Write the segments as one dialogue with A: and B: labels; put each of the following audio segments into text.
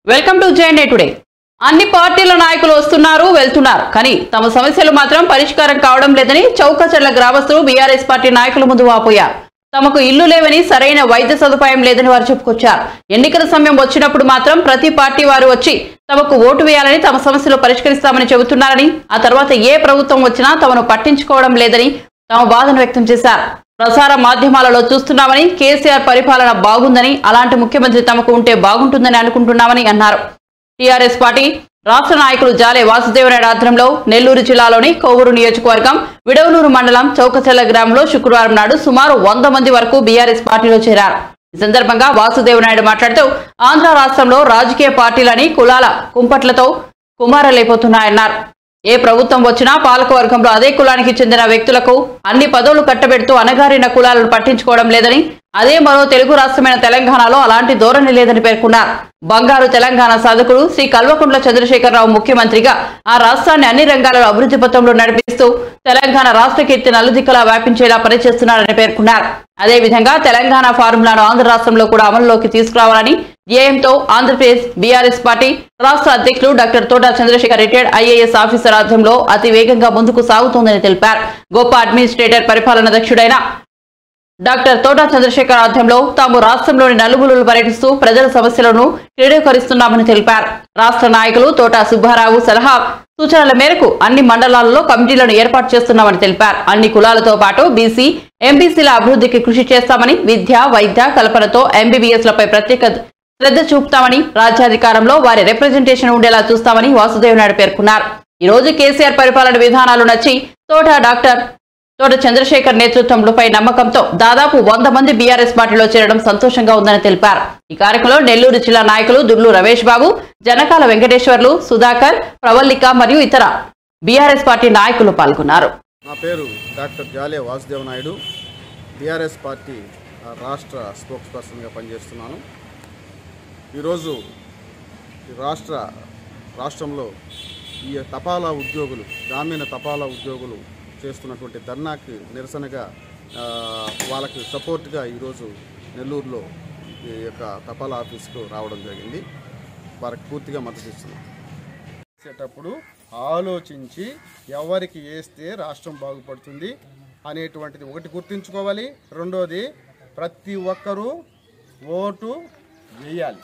A: Welcome to JNA today అన్ని పార్టీల నాయకులు వస్తున్నారు వెళ్తున్నారు కానీ తమ సమస్యలు మాత్రం పరిష్కారం కావడం లేదని చౌకచర్ల గ్రామస్తులు బీఆర్ఎస్ పార్టీ నాయకుల ముందు వాపోయారు తమకు ఇల్లు లేవని సరైన వైద్య సదుపాయం లేదని వారు చెప్పుకొచ్చారు ఎన్నికల సమయం వచ్చినప్పుడు మాత్రం ప్రతి పార్టీ వారు వచ్చి తమకు ఓటు వేయాలని తమ సమస్యలు పరిష్కరిస్తామని చెబుతున్నారని ఆ తర్వాత ఏ ప్రభుత్వం వచ్చినా తమను పట్టించుకోవడం లేదని తమ బాధను వ్యక్తం చేశారు ప్రసార మాధ్యమాలలో చూస్తున్నామని కేసీఆర్ పరిపాలన బాగుందని అలాంటి ముఖ్యమంత్రి తమకు ఉంటే బాగుంటుందని అనుకుంటున్నామని అన్నారు టీఆర్ఎస్ పార్టీ రాష్ట్ర నాయకులు జాలే వాసుదేవనాయుడు ఆధ్వర్యంలో నెల్లూరు జిల్లాలోని కోవూరు నియోజకవర్గం విడవలూరు మండలం చౌకచెల్ల గ్రామంలో శుక్రవారం నాడు సుమారు వంద మంది వరకు బీఆర్ఎస్ పార్టీలో చేరారు ఈ సందర్భంగా వాసుదేవనాయుడు మాట్లాడుతూ ఆంధ్ర రాష్ట్రంలో రాజకీయ పార్టీలని కులాల కుంపట్లతో కుమారలైపోతున్నాయన్నారు ఏ ప్రభుత్వం వచ్చినా పాలకవర్గంలో అదే కులానికి చెందిన వ్యక్తులకు అన్ని పదవులు కట్టబెడుతూ అణగారిన కులాలను పట్టించుకోవడం లేదని అదే మరో తెలుగు రాష్ట్రమైన తెలంగాణలో అలాంటి ధోరణి లేదని పేర్కొన్నారు బంగారు తెలంగాణ సాధకుడు శ్రీ కల్వకుంట్ల చంద్రశేఖరరావు ముఖ్యమంత్రిగా ఆ రాష్ట్రాన్ని అన్ని రంగాలలో అభివృద్ధి పథంలో నడిపిస్తూ తెలంగాణ రాష్ట్ర కీర్తి నలుదిక్కలా వ్యాపించేలా పనిచేస్తున్నారని పేర్కొన్నారు అదేవిధంగా తెలంగాణ ఫార్ములాను ఆంధ్ర రాష్ట్రంలో కూడా అమలులోకి తీసుకురావాలని ధ్యేయంతో ఆంధ్రప్రదేశ్ బీఆర్ఎస్ పార్టీ రాష్ట్ర అధ్యక్షులు doctor Thota Chandrashekar retired IAS officer ఆధ్వర్యంలో అతి వేగంగా ముందుకు సాగుతోందని తెలిపారు గొప్ప అడ్మినిస్ట్రేటర్ పరిపాలన దక్షుడైన డాక్టర్ తోటా చంద్రశేఖర్ ఆధ్వర్యంలో తాము రాష్ట్రంలోని నలుగురులు పర్యటిస్తూ ప్రజల సమస్యలను క్రీడీకరిస్తున్నామని తెలిపారు రాష్ట్ర నాయకులు తోటా సుబ్బారావు సలహా సూచనల మేరకు అన్ని మండలాల్లో కమిటీలను ఏర్పాటు చేస్తున్నామని తెలిపారు అన్ని కులాలతో పాటు బీసీ ఎంబీసీల అభివృద్ధికి కృషి చేస్తామని విద్య వైద్య కల్పనతో ఎంబీబీఎస్ లపై ప్రత్యేక శ్రద్ధ చూపుతామని రాజ్యాధికారంలో వారి రిప్రజెంటేషన్ ఉండేలా చూస్తామని వాసుదేవ్ నాయుడు పేర్కొన్నారు ఈ రోజు కేసీఆర్ పరిపాలన విధానాలు నచ్చి తోట డాక్టర్ తోట చంద్రశేఖర్ నేతృత్వంలోపై నమ్మకంతో దాదాపు వంద మంది బీఆర్ఎస్ పార్టీలో చేరడం సంతోషంగా ఉందని తెలిపారు ఈ కార్యక్రమంలో నెల్లూరు జిల్లా నాయకులు దుర్లు రమేష్ బాబు జనకాల వెంకటేశ్వర్లు సుధాకర్ ప్రవల్లిక మరియు ఇతర బీఆర్ఎస్ పార్టీ నాయకులు పాల్గొన్నారు
B: నా పేరు డాక్టర్ జాలే వాసుదేవ నాయుడు టీఆర్ఎస్ పార్టీ ఆ, రాష్ట్ర స్పోక్స్ పర్సన్గా పనిచేస్తున్నాను ఈరోజు ఈ రాష్ట్ర రాష్ట్రంలో ఈ తపాలా ఉద్యోగులు గ్రామీణ తపాలా ఉద్యోగులు చేస్తున్నటువంటి ధర్నాకి నిరసనగా ఆ, వాళ్ళకి సపోర్ట్గా ఈరోజు నెల్లూరులో ఈ యొక్క తపాలా ఆఫీస్కు రావడం జరిగింది వారికి పూర్తిగా మద్దతు ఇస్తున్నాం చేసేటప్పుడు ఆలోచించి ఎవరికి వేస్తే రాష్ట్రం బాగుపడుతుంది అనేటువంటిది ఒకటి గుర్తుంచుకోవాలి రెండోది ప్రతి ఒక్కరూ ఓటు వేయాలి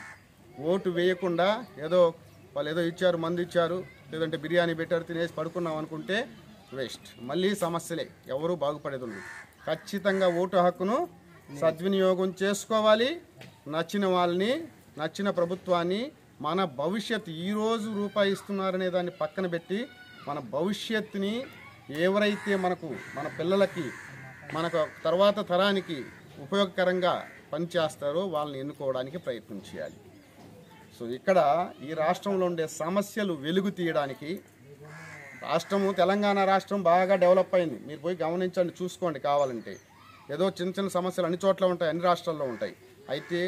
B: ఓటు వేయకుండా ఏదో వాళ్ళు ఏదో ఇచ్చారు మందు ఇచ్చారు లేదంటే బిర్యానీ పెట్టారు తినేసి పడుకున్నాం అనుకుంటే వేస్ట్ మళ్ళీ సమస్యలే ఎవరు బాగుపడేది ఉండదు ఖచ్చితంగా ఓటు హక్కును సద్వినియోగం చేసుకోవాలి నచ్చిన వాళ్ళని నచ్చిన ప్రభుత్వాన్ని మన భవిష్యత్తు ఈరోజు రూపాయి ఇస్తున్నారనే దాన్ని పక్కన పెట్టి మన భవిష్యత్తుని ఎవరైతే మనకు మన పిల్లలకి మనకు తర్వాత తరానికి ఉపయోగకరంగా పనిచేస్తారో వాళ్ళని ఎన్నుకోవడానికి ప్రయత్నం చేయాలి సో ఇక్కడ ఈ రాష్ట్రంలో ఉండే సమస్యలు వెలుగు తీయడానికి రాష్ట్రము తెలంగాణ రాష్ట్రం బాగా డెవలప్ అయింది మీరు పోయి గమనించండి చూసుకోండి కావాలంటే ఏదో చిన్న చిన్న సమస్యలు అన్ని చోట్ల ఉంటాయి అన్ని రాష్ట్రాల్లో ఉంటాయి అయితే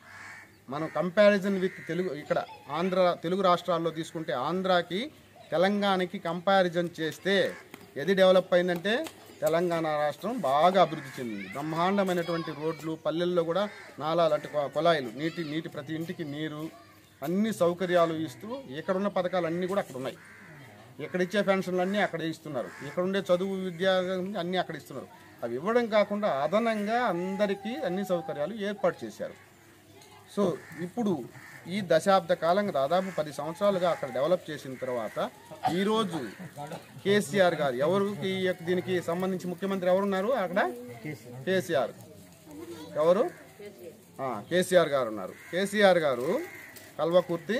B: మనం కంపారిజన్ విత్ తెలుగు ఇక్కడ ఆంధ్ర తెలుగు రాష్ట్రాల్లో తీసుకుంటే ఆంధ్రాకి తెలంగాణకి కంపారిజన్ చేస్తే ఏది డెవలప్ అయిందంటే తెలంగాణ రాష్ట్రం బాగా అభివృద్ధి చెందింది బ్రహ్మాండమైనటువంటి రోడ్లు పల్లెల్లో కూడా నాలాలు అంటే కొ- కొలాయిలు నీటి నీటి ప్రతి ఇంటికి నీరు అన్ని సౌకర్యాలు ఇస్తూ ఇక్కడ ఉన్న పథకాలు అన్నీ కూడా అక్కడ ఉన్నాయి ఇక్కడ ఇచ్చే పెన్షన్లు అన్నీ అక్కడ ఇస్తున్నారు ఇక్కడ ఉండే చదువు విద్య అన్నీ అక్కడ ఇస్తున్నారు అవి ఇవ్వడం కాకుండా అదనంగా అందరికీ అన్ని సౌకర్యాలు ఏర్పాటు చేశారు సో ఇప్పుడు ఈ దశాబ్ద కాలంగా దాదాపు పది సంవత్సరాలుగా అక్కడ డెవలప్ చేసిన తర్వాత ఈరోజు కేసీఆర్ గారు ఎవరికి ఈ యొక్క దీనికి సంబంధించి ముఖ్యమంత్రి ఎవరున్నారు అక్కడ కేసీఆర్ ఎవరు ఆ, కేసీఆర్ గారు ఉన్నారు కేసీఆర్ గారు కల్వకుర్తి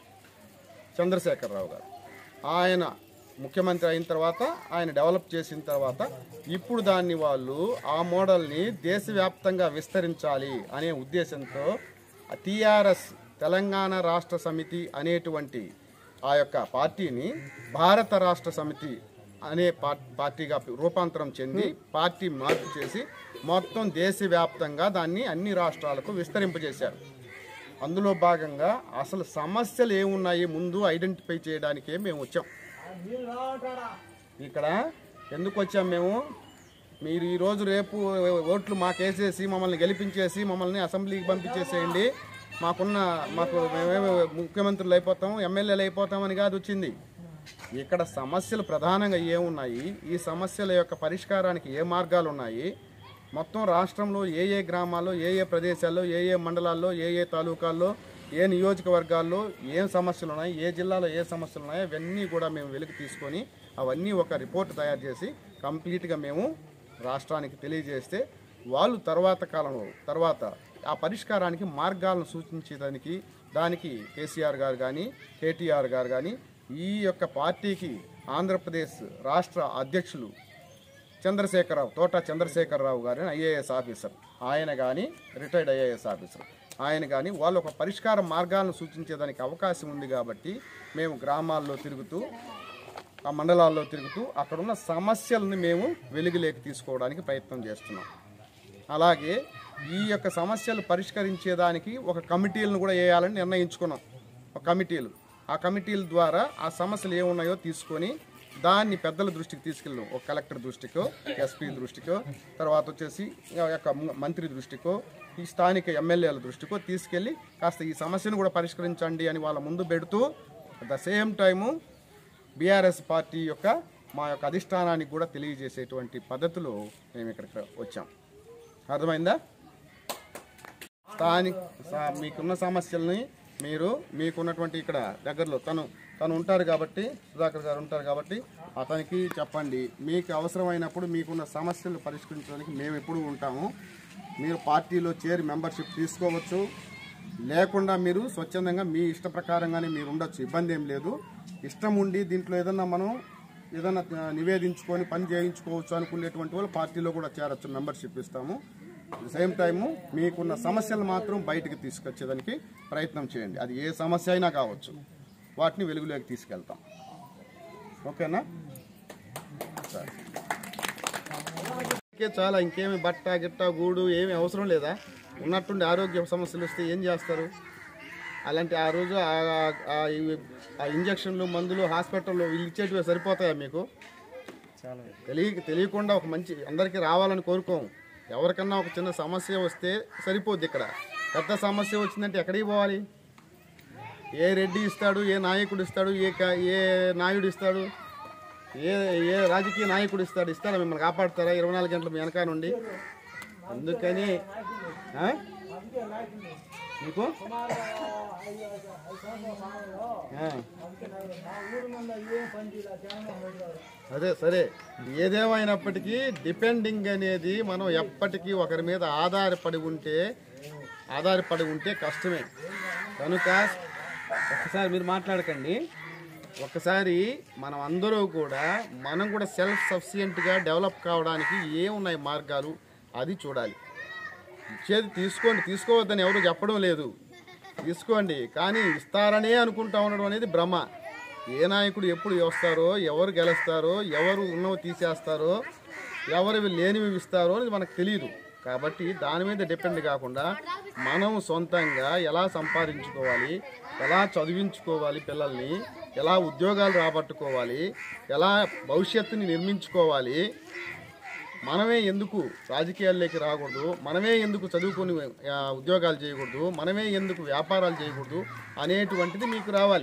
B: చంద్రశేఖరరావు గారు ఆయన ముఖ్యమంత్రి అయిన తర్వాత ఆయన డెవలప్ చేసిన తర్వాత ఇప్పుడు దాన్ని వాళ్ళు ఆ మోడల్ని దేశవ్యాప్తంగా విస్తరించాలి అనే ఉద్దేశంతో టీఆర్ఎస్ తెలంగాణ రాష్ట్ర సమితి అనేటువంటి ఆ యొక్క పార్టీని భారత రాష్ట్ర సమితి అనే పా- పార్టీగా రూపాంతరం చెంది పార్టీ మార్పు చేసి మొత్తం దేశవ్యాప్తంగా దాన్ని అన్ని రాష్ట్రాలకు విస్తరింపజేశారు అందులో భాగంగా అసలు సమస్యలు ఏమున్నాయి ముందు ఐడెంటిఫై చేయడానికే మేము వచ్చాం ఇక్కడ ఎందుకు వచ్చాం మేము మీరు ఈరోజు రేపు ఓట్లు మాకేసేసి మమ్మల్ని గెలిపించేసి మమ్మల్ని అసెంబ్లీకి పంపించేసేయండి మాకున్న మాకు మేమేమి ముఖ్యమంత్రులు అయిపోతాం ఎమ్మెల్యేలు అయిపోతామని కాదు వచ్చింది ఇక్కడ సమస్యలు ప్రధానంగా ఏమున్నాయి ఈ సమస్యల యొక్క పరిష్కారానికి ఏ మార్గాలు ఉన్నాయి మొత్తం రాష్ట్రంలో ఏ ఏ గ్రామాల్లో ఏ ఏ ప్రదేశాల్లో ఏ ఏ మండలాల్లో ఏ ఏ తాలూకాల్లో ఏ నియోజకవర్గాల్లో ఏం సమస్యలు ఉన్నాయి ఏ జిల్లాలో ఏ సమస్యలు ఉన్నాయో అవన్నీ కూడా మేము వెలికి తీసుకొని అవన్నీ ఒక రిపోర్ట్ తయారు చేసి కంప్లీట్గా మేము రాష్ట్రానికి తెలియజేస్తే వాళ్ళు తర్వాత కాలంలో తర్వాత ఆ పరిష్కారానికి మార్గాలను సూచించేదానికి దానికి కేసీఆర్ గారు కానీ కేటీఆర్ గారు కానీ ఈ యొక్క పార్టీకి ఆంధ్రప్రదేశ్ రాష్ట్ర అధ్యక్షులు చంద్రశేఖరరావు తోట చంద్రశేఖరరావు గారు ఐఏఎస్ ఆఫీసర్ ఆయన కానీ రిటైర్డ్ ఐఏఎస్ ఆఫీసర్ ఆయన కానీ వాళ్ళు ఒక పరిష్కార మార్గాలను సూచించేదానికి అవకాశం ఉంది కాబట్టి మేము గ్రామాల్లో తిరుగుతూ ఆ మండలాల్లో తిరుగుతూ అక్కడున్న సమస్యలను మేము వెలుగులోకి తీసుకోవడానికి ప్రయత్నం చేస్తున్నాం అలాగే ఈ యొక్క సమస్యలు పరిష్కరించేదానికి ఒక కమిటీలను కూడా వేయాలని నిర్ణయించుకున్నాం ఒక కమిటీలు ఆ కమిటీల ద్వారా ఆ సమస్యలు ఏమున్నాయో తీసుకొని దాన్ని పెద్దల దృష్టికి తీసుకెళ్ళాం ఒక కలెక్టర్ దృష్టికో ఎస్పీ దృష్టికో తర్వాత వచ్చేసి ఆ యొక్క మ- మంత్రి దృష్టికో ఈ స్థానిక ఎమ్మెల్యేల దృష్టికో తీసుకెళ్ళి కాస్త ఈ సమస్యను కూడా పరిష్కరించండి అని వాళ్ళ ముందు పెడుతూ at the same time BRS party యొక్క మా యొక్క అధిష్టానానికి కూడా తెలియజేసేటువంటి పద్ధతిలో మేము ఇక్కడికి వచ్చాం అర్థమైందా స్థానిక సా- మీకున్న సమస్యల్ని మీరు మీకున్నటువంటి ఇక్కడ దగ్గరలో తను తను ఉంటారు కాబట్టి సుధాకర్ గారు ఉంటారు కాబట్టి అతనికి చెప్పండి మీకు అవసరమైనప్పుడు మీకున్న సమస్యలు పరిష్కరించడానికి మేము ఎప్పుడు ఉంటాము మీరు పార్టీలో చేరి మెంబర్షిప్ తీసుకోవచ్చు లేకుండా మీరు స్వచ్ఛందంగా మీ ఇష్ట ప్రకారంగానే మీరు ఉండొచ్చు ఇబ్బంది ఏం లేదు ఇష్టం ఉండి దీంట్లో ఏదన్నా మనం ఏదైనా ఆ, నివేదించుకొని పని చేయించుకోవచ్చు అనుకునేటువంటి వాళ్ళు పార్టీలో కూడా చేరొచ్చు మెంబర్షిప్ ఇస్తాము సేమ్ టైము మీకున్న సమస్యలు మాత్రం బయటికి తీసుకొచ్చేదానికి ప్రయత్నం చేయండి అది ఏ సమస్య అయినా కావచ్చు వాటిని వెలుగులోకి తీసుకెళ్తాం ఓకేనా సరే ఇంకే చాలా ఇంకేమి బట్ట గిట్ట గూడు ఏమి అవసరం లేదా ఉన్నట్టుండి ఆరోగ్య సమస్యలు వస్తే ఏం చేస్తారు అలాంటి ఆ రోజు ఆ- ఆ- ఇవి- ఆ ఇంజక్షన్లు మందులు హాస్పిటల్లో వీళ్ళు ఇచ్చేటివి సరిపోతాయా మీకు తెలియ తెలియకుండా ఒక మంచి అందరికీ రావాలని కోరుకోం ఎవరికన్నా ఒక చిన్న సమస్య వస్తే సరిపోద్ది ఇక్కడ పెద్ద సమస్య వచ్చిందంటే ఎక్కడికి పోవాలి ఏ రెడ్డి ఇస్తాడు ఏ నాయకుడు ఇస్తాడు ఏ క- ఏ నాయుడు ఇస్తాడు ఏ ఏ రాజకీయ నాయకుడు ఇస్తాడు ఇస్తారా మిమ్మల్ని కాపాడుతారా ఇరవై నాలుగు గంటల మీ వెనక నుండి అందుకని ఆ? మీకు ఆ. అదే సరే ఏదేమైనప్పటికీ డిపెండింగ్ అనేది మనం ఎప్పటికీ ఒకరి మీద ఆధారపడి ఉంటే ఆధారపడి ఉంటే కష్టమే కనుక ఒకసారి మీరు మాట్లాడకండి ఒకసారి మనం అందరూ కూడా మనం కూడా సెల్ఫ్ సఫిషియెంట్గా డెవలప్ కావడానికి ఏమున్నాయి మార్గాలు అది చూడాలి ఇచ్చేది తీసుకోండి తీసుకోవద్దని ఎవరు చెప్పడం లేదు తీసుకోండి కానీ ఇస్తారనే అనుకుంటా ఉండడం అనేది భ్రమ ఏ నాయకుడు ఎప్పుడు వస్తారో ఎవరు గెలుస్తారో ఎవరు ఉన్నవి తీసేస్తారో ఎవరివి లేనివి ఇస్తారో అనేది మనకు తెలియదు కాబట్టి దాని మీద డిపెండ్ కాకుండా మనం సొంతంగా ఎలా సంపాదించుకోవాలి ఎలా చదివించుకోవాలి పిల్లల్ని ఎలా ఉద్యోగాలు రాబట్టుకోవాలి ఎలా భవిష్యత్తుని నిర్మించుకోవాలి మనమే ఎందుకు రాజకీయాల్లోకి రాకూడదు మనమే ఎందుకు చదువుకొని ఆ, ఉద్యోగాలు చేయకూడదు మనమే ఎందుకు వ్యాపారాలు చేయకూడదు అనేటువంటిది మీకు రావాలి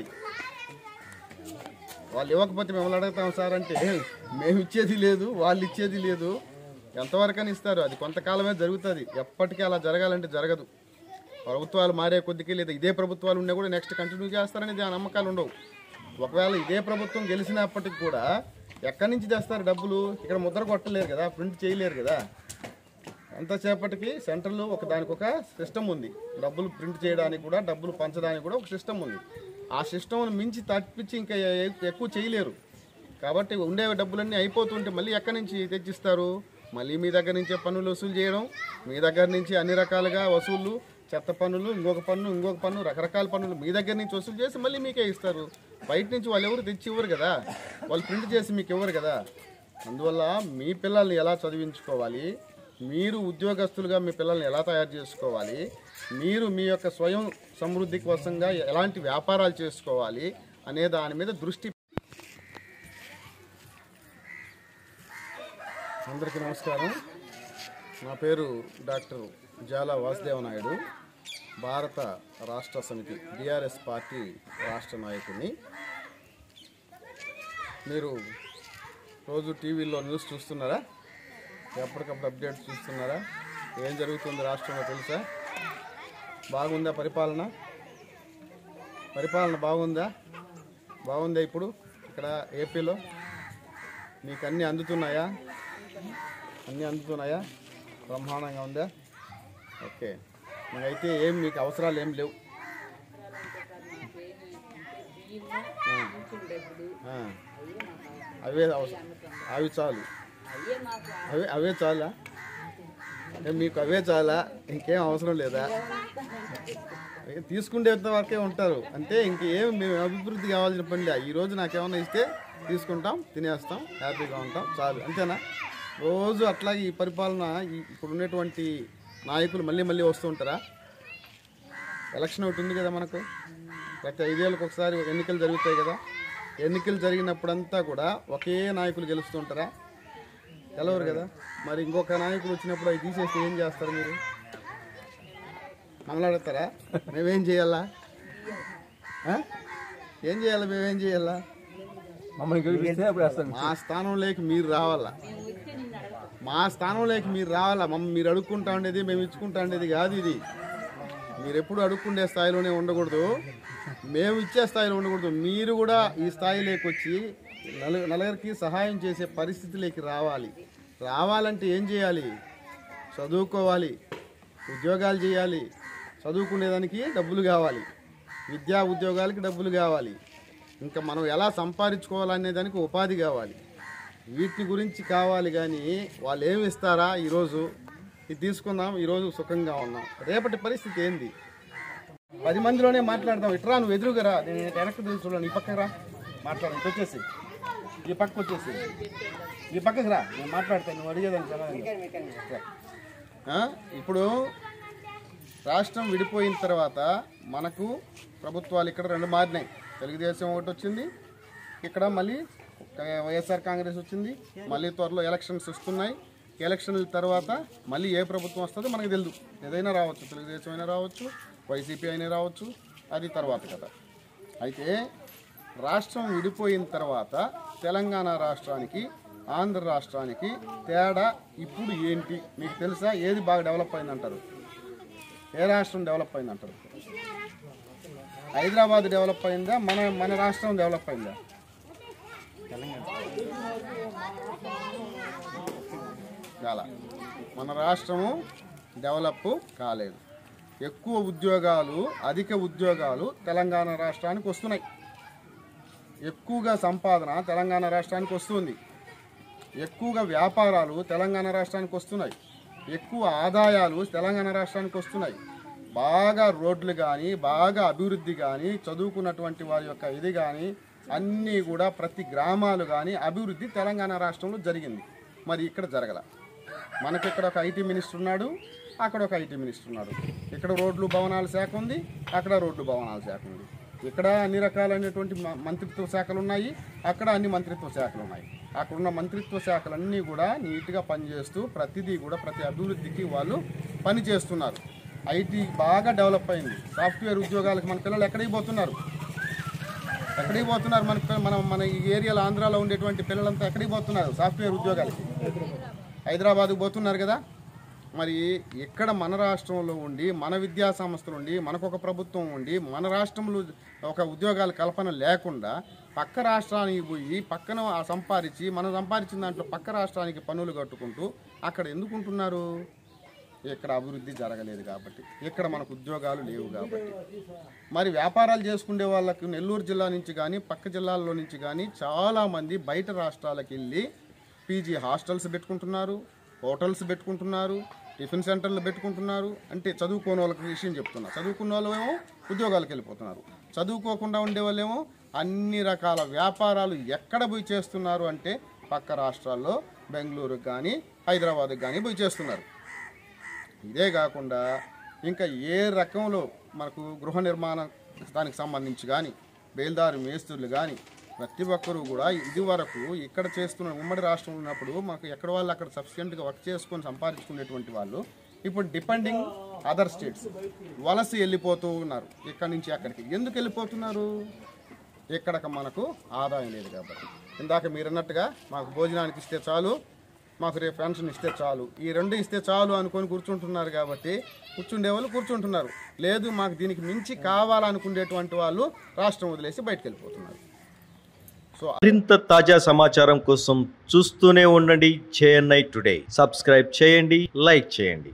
B: వాళ్ళు ఇవ్వకపోతే మిమ్మల్ని అడుగుతాం సార్ అంటే మేము ఇచ్చేది లేదు వాళ్ళు ఇచ్చేది లేదు ఎంతవరకని ఇస్తారు అది కొంతకాలమే జరుగుతుంది ఎప్పటికీ అలా జరగాలంటే జరగదు ప్రభుత్వాలు మారే కొద్దికి లేదా ఇదే ప్రభుత్వాలు ఉన్నా కూడా నెక్స్ట్ కంటిన్యూ చేస్తారనేది ఆ నమ్మకాలు ఉండవు ఒకవేళ ఇదే ప్రభుత్వం గెలిచినప్పటికి కూడా ఎక్కడి నుంచి తెస్తారు డబ్బులు ఇక్కడ ముద్ర కొట్టలేరు కదా ప్రింట్ చేయలేరు కదా ఎంతసేపటికి సెంటర్లో ఒక దానికి ఒక సిస్టమ్ ఉంది డబ్బులు ప్రింట్ చేయడానికి కూడా డబ్బులు పంచడానికి కూడా ఒక సిస్టమ్ ఉంది ఆ సిస్టమ్ను మించి తప్పించి ఇంకా ఎ- ఎక్కువ చేయలేరు కాబట్టి ఉండే డబ్బులన్నీ అయిపోతుంటే మళ్ళీ ఎక్కడి నుంచి తెచ్చిస్తారు మళ్ళీ మీ దగ్గర నుంచే పన్నులు వసూలు చేయడం మీ దగ్గర నుంచి అన్ని రకాలుగా వసూళ్ళు చెత్త పన్నులు ఇంకొక పన్ను ఇంకొక పన్ను రకరకాల పన్నులు మీ దగ్గర నుంచి వసూలు చేసి మళ్ళీ మీకే ఇస్తారు బయట నుంచి వాళ్ళు ఎవరు తెచ్చి ఇవ్వరు కదా వాళ్ళు ప్రింట్ చేసి మీకు ఇవ్వరు కదా అందువల్ల మీ పిల్లల్ని ఎలా చదివించుకోవాలి మీరు ఉద్యోగస్తులుగా మీ పిల్లల్ని ఎలా తయారు చేసుకోవాలి మీరు మీ యొక్క స్వయం సమృద్ధి కోసంగా ఎలాంటి వ్యాపారాలు చేసుకోవాలి అనే దాని మీద దృష్టి అందరికీ నమస్కారం నా పేరు డాక్టర్ జాలా వాసుదేవ నాయుడు భారత రాష్ట్ర సమితి బీఆర్ఎస్ పార్టీ రాష్ట్ర నాయకుడిని మీరు రోజు టీవీలో న్యూస్ చూస్తున్నారా ఎప్పటికప్పుడు అప్డేట్స్ చూస్తున్నారా ఏం జరుగుతుంది రాష్ట్రంలో తెలుసా బాగుందా పరిపాలన పరిపాలన బాగుందా బాగుందా ఇప్పుడు ఇక్కడ ఏపీలో మీకు అన్నీ అందుతున్నాయా అన్నీ అందుతున్నాయా బ్రహ్మాండంగా ఉందా ఓకే అయితే ఏం మీకు అవసరాలు ఏం లేవు ఆ. ఆ. అవే అవసరం అవి చాలు అవే అవే చాలా ఏ మీకు అవే చాలా ఇంకేం అవసరం లేదా ఏ తీసుకునేంత వరకే ఉంటారు అంటే ఇంకేం మేము అభివృద్ధి కావాల్సిన పని లే ఈ రోజు నాకేమన్నా ఇస్తే తీసుకుంటాం తినేస్తాం హ్యాపీగా ఉంటాం చాలు అంతేనా రోజు అట్లాగే ఈ పరిపాలన ఈ ఇప్పుడు ఉన్నటువంటి నాయకులు మళ్ళీ మళ్ళీ వస్తూ ఉంటారా ఎలక్షన్ ఒకటి ఉంది కదా మనకు ప్రతి ఐదేళ్ళకి ఒకసారి ఎన్నికలు జరుగుతాయి కదా ఎన్నికలు జరిగినప్పుడంతా కూడా ఒకే నాయకులు గెలుస్తుంటారా గెలవరు కదా మరి ఇంకొక నాయకుడు వచ్చినప్పుడు అవి తీసేస్తే ఏం చేస్తారు మీరు మమ్మల్ని మేమేం చేయాలా ఆ? ఏం చేయాలా మేమేం చేయాలా
C: మమ్మల్ని గెలిపిస్తే అప్పుడు వేస్తాం
B: మా స్థానంలోకి మీరు రావాలా మా స్థానంలోకి మీరు రావాలా మమ్మల్ని మీరు అడుక్కుంటా ఉండేది మేము ఇచ్చుకుంటా ఉండేది కాదు ఇది మీరు ఎప్పుడు అడుక్కుండే స్థాయిలోనే ఉండకూడదు మేము ఇచ్చే స్థాయిలో ఉండకూడదు మీరు కూడా ఈ స్థాయిలోకి వచ్చి నలు నలుగురికి సహాయం చేసే పరిస్థితిలోకి రావాలి రావాలంటే ఏం చేయాలి చదువుకోవాలి ఉద్యోగాలు చేయాలి చదువుకునేదానికి డబ్బులు కావాలి విద్యా ఉద్యోగాలకి డబ్బులు కావాలి ఇంకా మనం ఎలా సంపాదించుకోవాలనే దానికి ఉపాధి కావాలి వీటి గురించి కావాలి కానీ వాళ్ళు ఏమి ఇస్తారా ఈరోజు ఇది తీసుకుందాం ఈరోజు సుఖంగా ఉన్నాం రేపటి పరిస్థితి ఏంది పది మందిలోనే మాట్లాడదాం ఇట్రా నువ్వు ఎదురుగా రా నేను వెనక్కి చూడండి ఈ పక్కకు రా మాట్లాడు ఇటు వచ్చేసి ఈ పక్కకు వచ్చేసి ఈ పక్కకు రా నేను మాట్లాడతాను నువ్వు అడిగేదాన్ని సమాధానం ఆ? ఇప్పుడు రాష్ట్రం విడిపోయిన తర్వాత మనకు ప్రభుత్వాలు ఇక్కడ రెండు మారినాయి తెలుగుదేశం ఒకటి వచ్చింది ఇక్కడ మళ్ళీ వైఎస్ఆర్ కాంగ్రెస్ వచ్చింది మళ్ళీ త్వరలో ఎలక్షన్స్ వస్తున్నాయి ఎలక్షన్ల తర్వాత మళ్ళీ ఏ ప్రభుత్వం వస్తుందో మనకు తెలియదు ఏదైనా రావచ్చు తెలుగుదేశం అయినా రావచ్చు వైసీపీ అయినా రావచ్చు అది తర్వాత కదా అయితే రాష్ట్రం విడిపోయిన తర్వాత తెలంగాణ రాష్ట్రానికి ఆంధ్ర రాష్ట్రానికి తేడా ఇప్పుడు ఏంటి మీకు తెలుసా ఏది బాగా డెవలప్ అయిందంటారు ఏ రాష్ట్రం డెవలప్ అయిందంటారు హైదరాబాద్ డెవలప్ అయిందా మన మన రాష్ట్రం డెవలప్ అయిందా చాలా మన రాష్ట్రము డెవలప్ కాలేదు ఎక్కువ ఉద్యోగాలు అధిక ఉద్యోగాలు తెలంగాణ రాష్ట్రానికి వస్తున్నాయి ఎక్కువగా సంపాదన తెలంగాణ రాష్ట్రానికి వస్తుంది ఎక్కువగా వ్యాపారాలు తెలంగాణ రాష్ట్రానికి వస్తున్నాయి ఎక్కువ ఆదాయాలు తెలంగాణ రాష్ట్రానికి వస్తున్నాయి బాగా రోడ్లు కానీ బాగా అభివృద్ధి కానీ చదువుకున్నటువంటి వారి యొక్క ఇది కానీ అన్నీ కూడా ప్రతి గ్రామాలు కానీ అభివృద్ధి తెలంగాణ రాష్ట్రంలో జరిగింది మరి ఇక్కడ జరగల మనకి ఇక్కడ ఒక ఐటీ మినిస్టర్ ఉన్నాడు అక్కడ ఒక ఐటీ మినిస్టర్ ఉన్నాడు ఇక్కడ రోడ్లు భవనాల శాఖ ఉంది అక్కడ రోడ్లు భవనాల శాఖ ఉంది ఇక్కడ అన్ని రకాలైనటువంటి మ- మంత్రిత్వ శాఖలు ఉన్నాయి అక్కడ అన్ని మంత్రిత్వ శాఖలు ఉన్నాయి అక్కడ ఉన్న మంత్రిత్వ శాఖలన్నీ కూడా నీట్గా పనిచేస్తూ ప్రతిదీ కూడా ప్రతి అభివృద్ధికి వాళ్ళు పని చేస్తున్నారు ఐటీ బాగా డెవలప్ అయింది సాఫ్ట్వేర్ ఉద్యోగాలకు మన పిల్లలు ఎక్కడికి పోతున్నారు ఎక్కడికి పోతున్నారు మన పిల్ల- మన మన ఈ ఏరియాలో ఆంధ్రాలో ఉండేటువంటి పిల్లలంతా ఎక్కడికి పోతున్నారు సాఫ్ట్వేర్ ఉద్యోగాలకి హైదరాబాద్కు పోతున్నారు కదా మరి ఇక్కడ మన రాష్ట్రంలో ఉండి మన విద్యా సంస్థలు ఉండి మనకు ఒక ప్రభుత్వం ఉండి మన రాష్ట్రంలో ఒక ఉద్యోగాల కల్పన లేకుండా పక్క రాష్ట్రానికి పోయి పక్కన ఆ సంపాదించి మనం సంపాదించిన దాంట్లో పక్క రాష్ట్రానికి పన్నులు కట్టుకుంటూ అక్కడ ఎందుకు ఉంటున్నారు ఇక్కడ అభివృద్ధి జరగలేదు కాబట్టి ఇక్కడ మనకు ఉద్యోగాలు లేవు కాబట్టి మరి వ్యాపారాలు చేసుకునే వాళ్ళకి నెల్లూరు జిల్లా నుంచి కానీ పక్క జిల్లాల్లో నుంచి కానీ చాలామంది బయట రాష్ట్రాలకు వెళ్ళి పీజీ హాస్టల్స్ పెట్టుకుంటున్నారు హోటల్స్ పెట్టుకుంటున్నారు టిఫిన్ సెంటర్లు పెట్టుకుంటున్నారు అంటే చదువుకోని వాళ్ళకి విషయం చెప్తున్నా చదువుకున్న వాళ్ళేమో ఉద్యోగాలకు వెళ్ళిపోతున్నారు చదువుకోకుండా ఉండే వాళ్ళేమో అన్ని రకాల వ్యాపారాలు ఎక్కడ పోయి చేస్తున్నారు అంటే పక్క రాష్ట్రాల్లో బెంగళూరుకు కానీ హైదరాబాద్కి కానీ పోయి చేస్తున్నారు ఇదే కాకుండా ఇంకా ఏ రకంలో మనకు గృహ నిర్మాణ దానికి సంబంధించి కానీ బేల్దారు మేస్త్రులు కానీ ప్రతి ఒక్కరూ కూడా ఇది వరకు ఇక్కడ చేస్తున్న ఉమ్మడి రాష్ట్రంలో ఉన్నప్పుడు మనకు ఎక్కడ వాళ్ళు అక్కడ సఫిషియెంట్గా వర్క్ చేసుకొని సంపాదించుకునేటువంటి వాళ్ళు ఇప్పుడు డిపెండింగ్ అదర్ స్టేట్స్ వలస వెళ్ళిపోతూ ఉన్నారు ఇక్కడి నుంచి అక్కడికి ఎందుకు వెళ్ళిపోతున్నారు ఇక్కడక మనకు ఆదాయం లేదు కాబట్టి ఇందాక మీరు అన్నట్టుగా మాకు భోజనానికి ఇస్తే చాలు మాకు రేపు పెన్షన్ ఇస్తే చాలు ఈ రెండు ఇస్తే చాలు అనుకొని కూర్చుంటున్నారు కాబట్టి కూర్చుండే వాళ్ళు కూర్చుంటున్నారు లేదు మాకు దీనికి మించి కావాలనుకునేటువంటి వాళ్ళు రాష్ట్రం వదిలేసి బయటకు వెళ్ళిపోతున్నారు సో
D: మరింత తాజా సమాచారం కోసం చూస్తూనే ఉండండి చేఎన్ఐ టుడే సబ్స్క్రైబ్ చేయండి లైక్ చేయండి